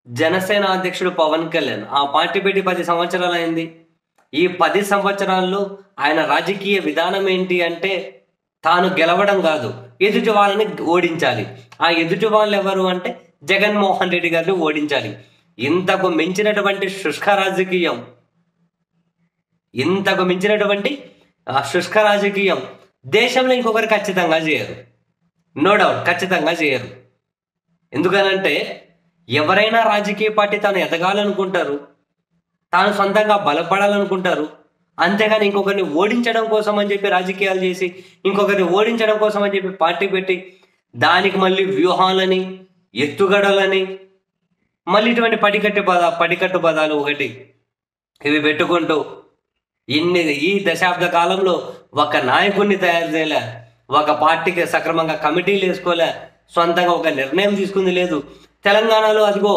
జనసేన అధ్యక్షుడు పవన్ కళ్యాణ్ ఆ పార్టీ పెట్టి పది సంవత్సరాలు అయింది ఈ పది సంవత్సరాల్లో ఆయన రాజకీయ విధానం ఏంటి అంటే తాను గెలవడం కాదు ఎదుటి వాళ్ళని ఓడించాలి ఆ ఎదుటి వాళ్ళు ఎవరు అంటే జగన్మోహన్ రెడ్డి గారిని ఓడించాలి ఇంతకు మించినటువంటి శుష్క రాజకీయం ఇంతకు మించినటువంటి ఆ శుష్క రాజకీయం దేశంలో ఇంకొకరు ఖచ్చితంగా చేయరు నో డౌట్ ఖచ్చితంగా చేయరు ఎందుకనంటే ఎవరైనా రాజకీయ పార్టీ తాను ఎదగాలనుకుంటారు తాను సొంతంగా బలపడాలనుకుంటారు అంతేగాని ఇంకొకరిని ఓడించడం కోసం అని చెప్పి రాజకీయాలు చేసి ఇంకొకరిని ఓడించడం కోసం అని చెప్పి పార్టీ పెట్టి దానికి మళ్ళీ వ్యూహాలని ఎత్తుగడలని మళ్ళీ ఇటువంటి పడికట్టు పద పడికట్టు పదాలు ఒకటి ఇవి పెట్టుకుంటూ ఇన్ని ఈ దశాబ్ద కాలంలో ఒక నాయకుడిని తయారు చేయలే ఒక పార్టీకి సక్రమంగా కమిటీలు వేసుకోలే సొంతంగా ఒక నిర్ణయం తీసుకుంది లేదు తెలంగాణలో అదిగో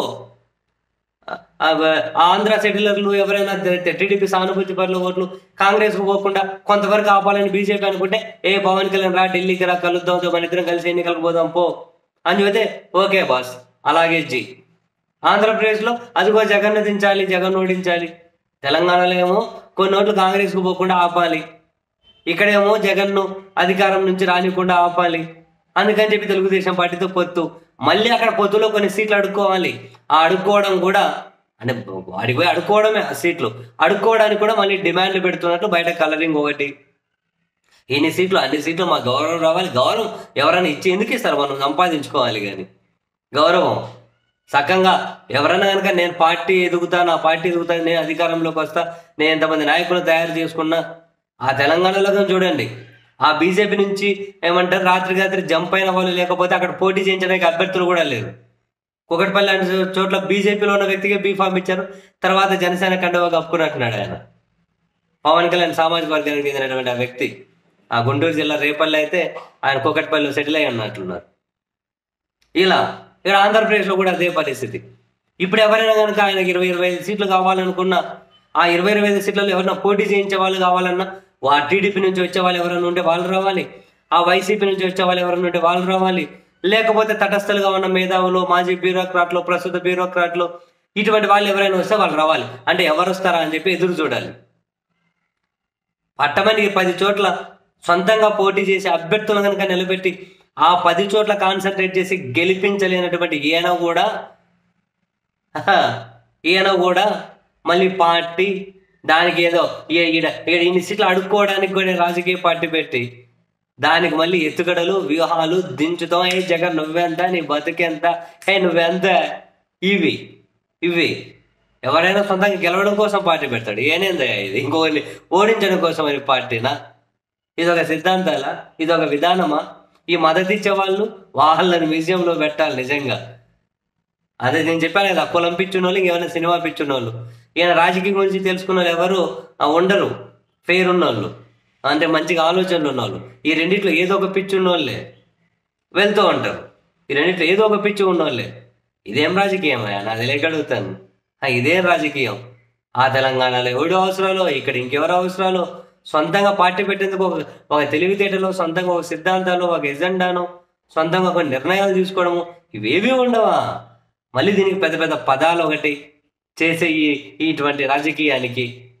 ఆ, ఆ ఆంధ్ర సెటిలర్లు ఎవరైనా టీడీపీ సానుభూతి పరులు ఓట్లు కాంగ్రెస్ కు పోకుండా కొంతవరకు ఆపాలని బీజేపీ అనుకుంటే ఏ పవన్ కళ్యాణ్ రా ఢిల్లీకి రా కలుద్దాం మన ఇద్దరం కలిసి ఎన్నికలకు పోదాం పో అని చెబితే ఓకే బాస్ అలాగే జీ ఆంధ్రప్రదేశ్లో అదిగో జగన్ దించాలి జగన్ ఓడించాలి తెలంగాణలో ఏమో కొన్ని ఓట్లు కాంగ్రెస్ కు పోకుండా ఆపాలి ఇక్కడేమో జగన్ను అధికారం నుంచి రానికుండా ఆపాలి అందుకని చెప్పి తెలుగుదేశం పార్టీతో పొత్తు మళ్ళీ అక్కడ పొత్తులో కొన్ని సీట్లు అడుక్కోవాలి ఆ అడుక్కోవడం కూడా అంటే వాడికి పోయి అడుక్కోవడమే ఆ సీట్లు అడుక్కోవడానికి కూడా మళ్ళీ డిమాండ్లు పెడుతున్నట్లు బయట కలరింగ్ ఒకటి ఇన్ని సీట్లు అన్ని సీట్లు మా గౌరవం రావాలి గౌరవం ఎవరైనా ఇచ్చి ఎందుకు ఇస్తారు మనం సంపాదించుకోవాలి కానీ గౌరవం సకంగా ఎవరైనా కనుక నేను పార్టీ ఎదుగుతా నా పార్టీ ఎదుగుతా నేను అధికారంలోకి వస్తా నేను ఎంతమంది నాయకులను తయారు చేసుకున్నా ఆ తెలంగాణలో కానీ చూడండి ఆ బీజేపీ నుంచి ఏమంటారు రాత్రి రాత్రి జంప్ అయిన వాళ్ళు లేకపోతే అక్కడ పోటీ చేయించడానికి అభ్యర్థులు కూడా లేరు కుకట్పల్లి అనే చోట్ల బీజేపీలో ఉన్న వ్యక్తికి బీఫామ్ ఇచ్చారు తర్వాత జనసేన కండువా కప్పుకున్నట్టున్నాడు ఆయన పవన్ కళ్యాణ్ సామాజిక వర్గానికి చెందినటువంటి ఆ వ్యక్తి ఆ గుంటూరు జిల్లా రేపల్లి అయితే ఆయన కుకట్పల్లిలో సెటిల్ అయి ఉన్నట్లున్నారు ఇలా ఇక్కడ ఆంధ్రప్రదేశ్లో కూడా అదే పరిస్థితి ఇప్పుడు ఎవరైనా కనుక ఆయనకి ఇరవై ఇరవై ఐదు సీట్లు కావాలనుకున్నా ఆ ఇరవై ఇరవై ఐదు సీట్లలో ఎవరైనా పోటీ చేయించే వాళ్ళు కావాలన్నా ఆ టీడీపీ నుంచి వచ్చే వాళ్ళు ఎవరైనా ఉంటే వాళ్ళు రావాలి ఆ వైసీపీ నుంచి వచ్చే వాళ్ళు ఎవరైనా ఉంటే వాళ్ళు రావాలి లేకపోతే తటస్థలుగా ఉన్న మేధావులు మాజీ బ్యూరోక్రాట్లు ప్రస్తుత బ్యూరోక్రాట్లు ఇటువంటి వాళ్ళు ఎవరైనా వస్తే వాళ్ళు రావాలి అంటే ఎవరు వస్తారా అని చెప్పి ఎదురు చూడాలి పట్టమని పది చోట్ల సొంతంగా పోటీ చేసి అభ్యర్థులను కనుక నిలబెట్టి ఆ పది చోట్ల కాన్సన్ట్రేట్ చేసి గెలిపించలేనటువంటి ఈయన కూడా హహ, ఈయన కూడా మళ్ళీ పార్టీ దానికి ఏదో ఈ- ఈడ ఈడ ఇన్ని సీట్లు అడుక్కోవడానికి కూడా రాజకీయ పార్టీ పెట్టి దానికి మళ్ళీ ఎత్తుగడలు వ్యూహాలు దించుతాం ఏ జగన్ నువ్వెంత నీ బతుకెంత ఏ నువ్వెంత ఇవి ఇవి ఎవరైనా సొంతంగా గెలవడం కోసం పార్టీ పెడతాడు ఏనేందా ఇది ఇంకొకరిని ఓడించడం కోసం అని పార్టీనా ఇది ఒక సిద్ధాంతాలా ఇది ఒక విధానమా ఈ మద్దతు ఇచ్చే వాళ్ళు వాళ్ళని మ్యూజియంలో పెట్టాలి నిజంగా అదే నేను చెప్పాను కదా కులం పిచ్చున్న వాళ్ళు ఇంకేమైనా సినిమా పిచ్చున్న వాళ్ళు ఈయన రాజకీయం గురించి తెలుసుకున్న వాళ్ళు ఎవరు ఆ, ఉండరు ఫెయిర్ ఉన్నోళ్ళు అంటే మంచిగా ఆలోచనలు ఉన్నోళ్ళు ఈ రెండిట్లో ఏదో ఒక పిచ్చి ఉన్నోళ్ళే వెళ్తూ ఉంటారు ఈ రెండిట్లో ఏదో ఒక పిచ్చి ఉన్నోళ్ళే ఇదేం రాజకీయం అయ్యా నాది లేక అడుగుతాను ఆ, ఇదేం రాజకీయం ఆ తెలంగాణలో ఎవడు అవసరాలు ఇక్కడ ఇంకెవరు అవసరాలు సొంతంగా పార్టీ పెట్టేందుకు ఒక ఒక తెలివితేటలో సొంతంగా ఒక సిద్ధాంతాలు ఒక ఎజెండాను సొంతంగా ఒక నిర్ణయాలు తీసుకోవడము ఇవేవి ఉండవా మళ్ళీ దీనికి పెద్ద పెద్ద పదాలు ఒకటి చేసే ఈ ఇటువంటి రాజకీయానికి